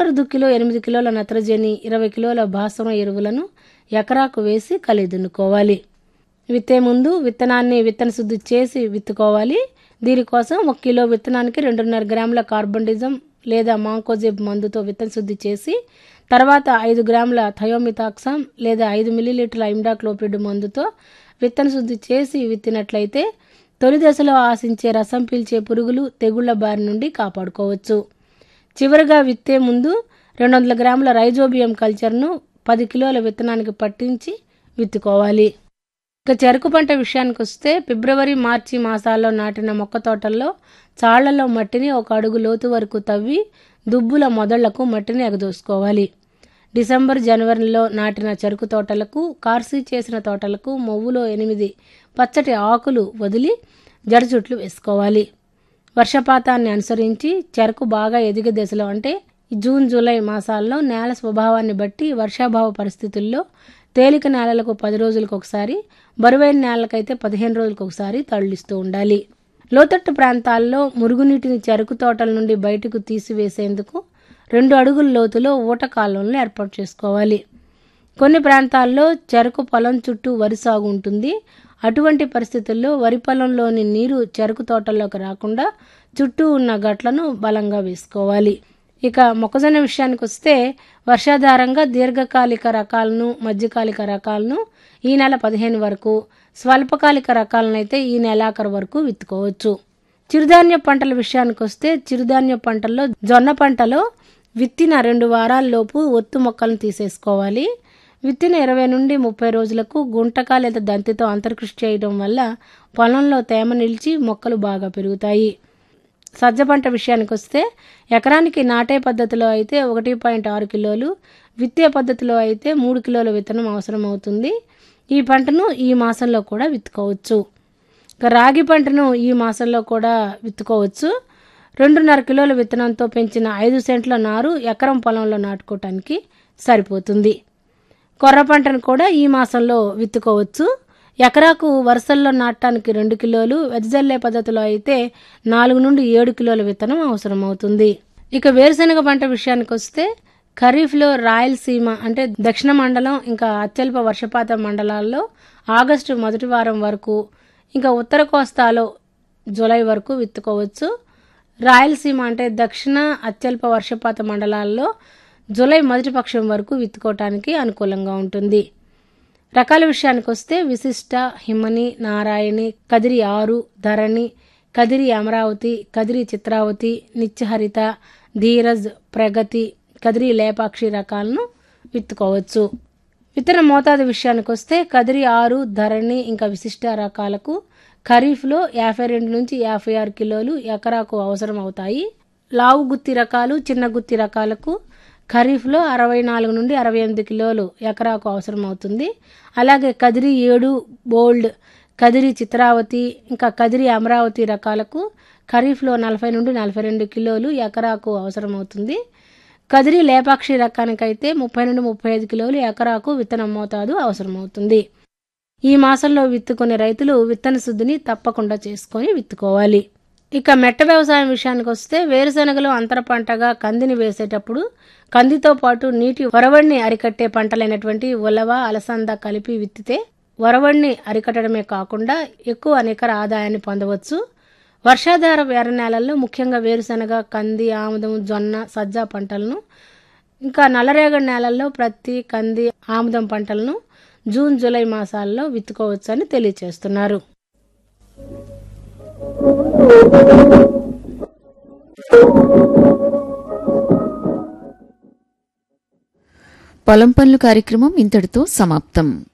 ఆఖరి దుక్కిలో ఎనిమిది కిలోల నత్రజని ఇరవై కిలోల భాస్వరం ఎరువులను ఎకరాకు వేసి కలిగి దున్నుకోవాలి విత్తే ముందు విత్తనాన్ని విత్తన శుద్ధి చేసి విత్తుకోవాలి దీనికోసం ఒక కిలో విత్తనానికి రెండున్నర గ్రాముల కార్బన్డిజం లేదా మాంకోజెబ్ మందుతో విత్తన శుద్ధి చేసి తర్వాత ఐదు గ్రాముల థయోమితాక్సాం లేదా ఐదు మిల్లీలీటర్ల ఇమ్డాక్లోపిడ్ మందుతో విత్తన శుద్ధి చేసి విత్తినట్లయితే తొలి దశలో ఆశించే రసం పీల్చే పురుగులు తెగుళ్ల బారి నుండి కాపాడుకోవచ్చు చివరిగా విత్తే ముందు రెండు వందల గ్రాముల రైజోబియం కల్చర్ను పది కిలోల విత్తనానికి పట్టించి విత్తుకోవాలి ఇక చెరుకు పంట విషయానికి వస్తే ఫిబ్రవరి మార్చి మాసాల్లో నాటిన మొక్క తోటల్లో చాళ్లలో మట్టిని ఒక అడుగు లోతు వరకు తవ్వి దుబ్బుల మొదళ్లకు మట్టిని ఎగదోసుకోవాలి డిసెంబర్ జనవరిలో నాటిన చెరుకు తోటలకు కార్సీ చేసిన తోటలకు మొవ్వులో ఎనిమిది పచ్చటి ఆకులు వదిలి జడ చుట్లు వేసుకోవాలి వర్షపాతాన్ని అనుసరించి చెరకు బాగా ఎదిగే దశలో అంటే జూన్ జూలై మాసాల్లో నేల స్వభావాన్ని బట్టి వర్షాభావ పరిస్థితుల్లో తేలిక నేలలకు పది రోజులకు ఒకసారి బరువైన నేలకైతే పదిహేను రోజులకు ఒకసారి తరలిస్తూ ఉండాలి లోతట్టు ప్రాంతాల్లో మురుగునీటిని చెరుకు తోటల నుండి బయటకు తీసివేసేందుకు రెండు అడుగుల లోతులో ఊట కాలువలను ఏర్పాటు చేసుకోవాలి కొన్ని ప్రాంతాల్లో చెరకు పొలం చుట్టూ వరి సాగు ఉంటుంది అటువంటి పరిస్థితుల్లో వరి పొలంలోని నీరు చెరకు తోటల్లోకి రాకుండా చుట్టూ ఉన్న గట్లను బలంగా వేసుకోవాలి ఇక మొక్కజొన్న విషయానికి వస్తే వర్షాధారంగా దీర్ఘకాలిక రకాలను మధ్యకాలిక రకాలను ఈ నెల పదిహేను వరకు స్వల్పకాలిక రకాలనైతే ఈ నెలాఖరు వరకు విత్తుకోవచ్చు చిరుధాన్య పంటల విషయానికి వస్తే చిరుధాన్య పంటల్లో జొన్న పంటలో విత్తిన రెండు వారాల్లోపు ఒత్తు మొక్కలను తీసేసుకోవాలి విత్తిన ఇరవై నుండి ముప్పై రోజులకు గుంటక లేదా దంతితో అంతర్కృషి చేయడం వల్ల పొలంలో తేమ నిలిచి మొక్కలు బాగా పెరుగుతాయి సజ్జ పంట విషయానికి వస్తే ఎకరానికి నాటే పద్ధతిలో అయితే ఒకటి పాయింట్ ఆరు కిలోలు విత్తే పద్ధతిలో అయితే మూడు కిలోల విత్తనం అవసరం అవుతుంది ఈ పంటను ఈ మాసంలో కూడా విత్తుకోవచ్చు ఇక రాగి పంటను ఈ మాసంలో కూడా విత్తుకోవచ్చు రెండున్నర కిలోల విత్తనంతో పెంచిన ఐదు సెంట్ల నారు ఎకరం పొలంలో నాటుకోవటానికి సరిపోతుంది కొర్ర పంటను కూడా ఈ మాసంలో విత్తుకోవచ్చు ఎకరాకు వరుసల్లో నాటడానికి రెండు కిలోలు వెదజల్లే పద్ధతిలో అయితే నాలుగు నుండి ఏడు కిలోల విత్తనం అవసరమవుతుంది ఇక వేరుశనగ పంట విషయానికి వస్తే ఖరీఫ్లో రాయలసీమ అంటే దక్షిణ మండలం ఇంకా అత్యల్ప వర్షపాత మండలాల్లో ఆగస్టు మొదటి వారం వరకు ఇంకా ఉత్తర కోస్తాలో జూలై వరకు విత్తుకోవచ్చు రాయలసీమ అంటే దక్షిణ అత్యల్ప వర్షపాత మండలాల్లో జూలై మొదటి పక్షం వరకు విత్తుకోవటానికి అనుకూలంగా ఉంటుంది రకాల విషయానికి వస్తే విశిష్ట హిమని నారాయణి కదిరి ఆరు ధరణి కదిరి అమరావతి కదిరి చిత్రావతి నిత్యహరిత ధీరజ్ ప్రగతి కదిరి లేపాక్షి రకాలను విత్తుకోవచ్చు విత్తన మోతాదు విషయానికి వస్తే కదిరి ఆరు ధరణి ఇంకా విశిష్ట రకాలకు ఖరీఫ్లో యాభై రెండు నుంచి యాభై ఆరు కిలోలు ఎకరాకు అవసరం అవుతాయి లావు గుత్తి రకాలు చిన్న గుత్తి రకాలకు ఖరీఫ్లో అరవై నాలుగు నుండి అరవై ఎనిమిది కిలోలు ఎకరాకు అవసరం అవుతుంది అలాగే కదిరి ఏడు బోల్డ్ కదిరి చిత్రావతి ఇంకా కదిరి అమరావతి రకాలకు ఖరీఫ్లో నలభై నుండి నలభై రెండు కిలోలు ఎకరాకు అవసరం అవుతుంది కదిరి లేపాక్షి రకానికైతే ముప్పై నుండి ముప్పై ఐదు కిలోలు ఎకరాకు విత్తనం మోతాదు అవసరమవుతుంది ఈ మాసంలో విత్తుకునే రైతులు విత్తన శుద్ధిని తప్పకుండా చేసుకొని విత్తుకోవాలి ఇక మెట్ట వ్యవసాయం విషయానికి వస్తే వేరుశనగలు అంతర పంటగా కందిని వేసేటప్పుడు కందితో పాటు నీటి వరవడిని అరికట్టే పంటలైనటువంటి ఉలవ అలసంద కలిపి విత్తితే వరవడిని అరికట్టడమే కాకుండా ఎక్కువ నికర ఆదాయాన్ని పొందవచ్చు వర్షాధార ఎర్ర నేలల్లో ముఖ్యంగా వేరుశనగ కంది ఆముదం జొన్న సజ్జ పంటలను ఇంకా నల్లరేగడి నేలల్లో ప్రత్తి కంది ఆముదం పంటలను జూన్ జూలై మాసాల్లో విత్తుకోవచ్చని తెలియజేస్తున్నారు పొలం పనులు కార్యక్రమం ఇంతటితో సమాప్తం